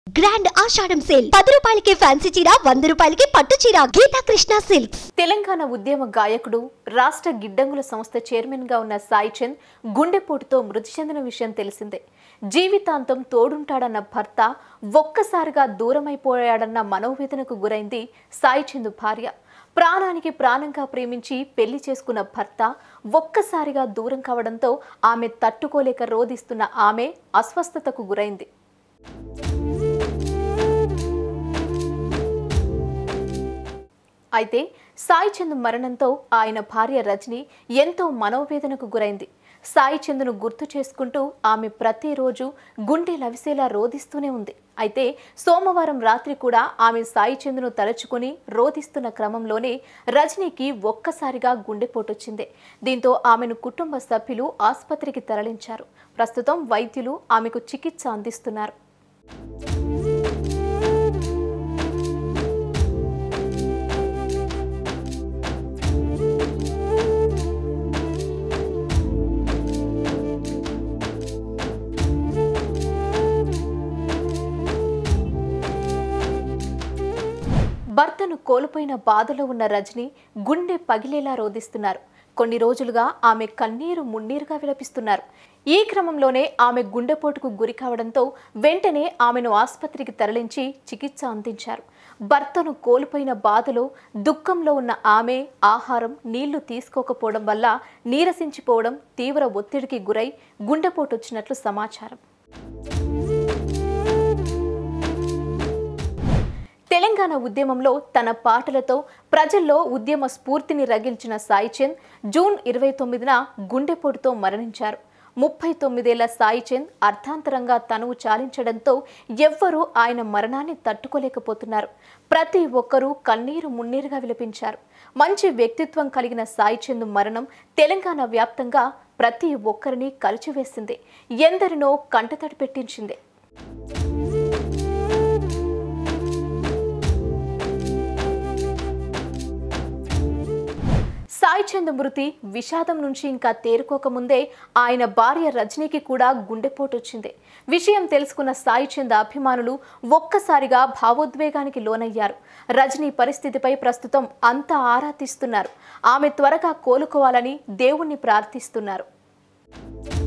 grand ఆషాఢం sale పది రూపాయలకి fancy చీర వంద రూపాయలకి పట్టు చీర గీతా కృష్ణ సిల్క్స్ తెలంగాణ ఉద్యమ గాయకుడు రాష్ట్ర గిడ్డంగుల సంస్థ చైర్మన్ గా ఉన్న సాయి చంద్ గుండెపోటుతో మృతి చెందిన విషయం తెలిసిందే జీవితాంతం తోడుంటాడన్న భర్త ఒక్కసారిగా దూరమైపోయాడన్న మనోవేదనకు గురైంది సాయి చంద్ భార్య ప్రాణానికి ప్రాణంగా ప్రేమించి పెళ్లి చేసుకున్న భర్త ఒక్కసారిగా దూరం కావడంతో ఆమె తట్టుకోలేక రోధిస్తున్న ఆమె అస్వస్థతకు గురైంది అయితే సాయి చంద్ మరణంతో ఆయన భార్య రజని ఎంతో మనోవేదనకు గురైంది సాయి చంద్ను గుర్తు చేసుకుంటూ ఆమె ప్రతిరోజు గుండె లవిసేలా రోధిస్తూనే ఉంది అయితే సోమవారం రాత్రి కూడా ఆమె సాయి చంద్ను తలుచుకుని రోధిస్తున్న క్రమంలోనే రజనీకి ఒక్కసారిగా గుండెపోటొచ్చింది దీంతో ఆమెను కుటుంబ సభ్యులు ఆసుపత్రికి తరలించారు ప్రస్తుతం వైద్యులు ఆమెకు చికిత్స అందిస్తున్నారు భర్తను కోల్పోయిన బాధలో ఉన్న రజని గుండె పగిలేలా రోధిస్తున్నారు కొన్ని రోజులుగా ఆమె కన్నీరు మున్నీరుగా విలపిస్తున్నారు ఈ క్రమంలోనే ఆమె గుండెపోటుకు గురి కావడంతో వెంటనే ఆమెను ఆసుపత్రికి తరలించి చికిత్స అందించారు భర్తను కోల్పోయిన బాధలో దుఃఖంలో ఉన్న ఆమె ఆహారం నీళ్లు తీసుకోకపోవడం వల్ల నీరసించిపోవడం తీవ్ర ఒత్తిడికి గురై గుండెపోటు వచ్చినట్లు సమాచారం తెలంగాణ ఉద్యమంలో తన పాటలతో ప్రజల్లో ఉద్యమ స్ఫూర్తిని రగిల్చిన సాయి చంద్ జూన్ ఇరవై తొమ్మిదిన గుండెపోటుతో మరణించారు ముప్పై తొమ్మిదేళ్ల సాయి చంద్ అర్థాంతరంగా తనువు చాలించడంతో ఎవ్వరూ ఆయన మరణాన్ని తట్టుకోలేకపోతున్నారు ప్రతి ఒక్కరూ కన్నీరు మున్నీరుగా విలపించారు మంచి వ్యక్తిత్వం కలిగిన సాయి చంద్ మరణం తెలంగాణ వ్యాప్తంగా ప్రతి ఒక్కరిని కలిచివేసింది ఎందరినో కంటతడి పెట్టించింది సాయి చంద్ మృతి విషాదం నుంచి ఇంకా తేరుకోకముందే ఆయన భార్య రజనీకి కూడా గుండెపోటు వచ్చింది విషయం తెలుసుకున్న సాయి చంద్ అభిమానులు ఒక్కసారిగా భావోద్వేగానికి లోనయ్యారు రజనీ పరిస్థితిపై ప్రస్తుతం అంతా ఆరా తీస్తున్నారు ఆమె త్వరగా కోలుకోవాలని దేవుణ్ణి ప్రార్థిస్తున్నారు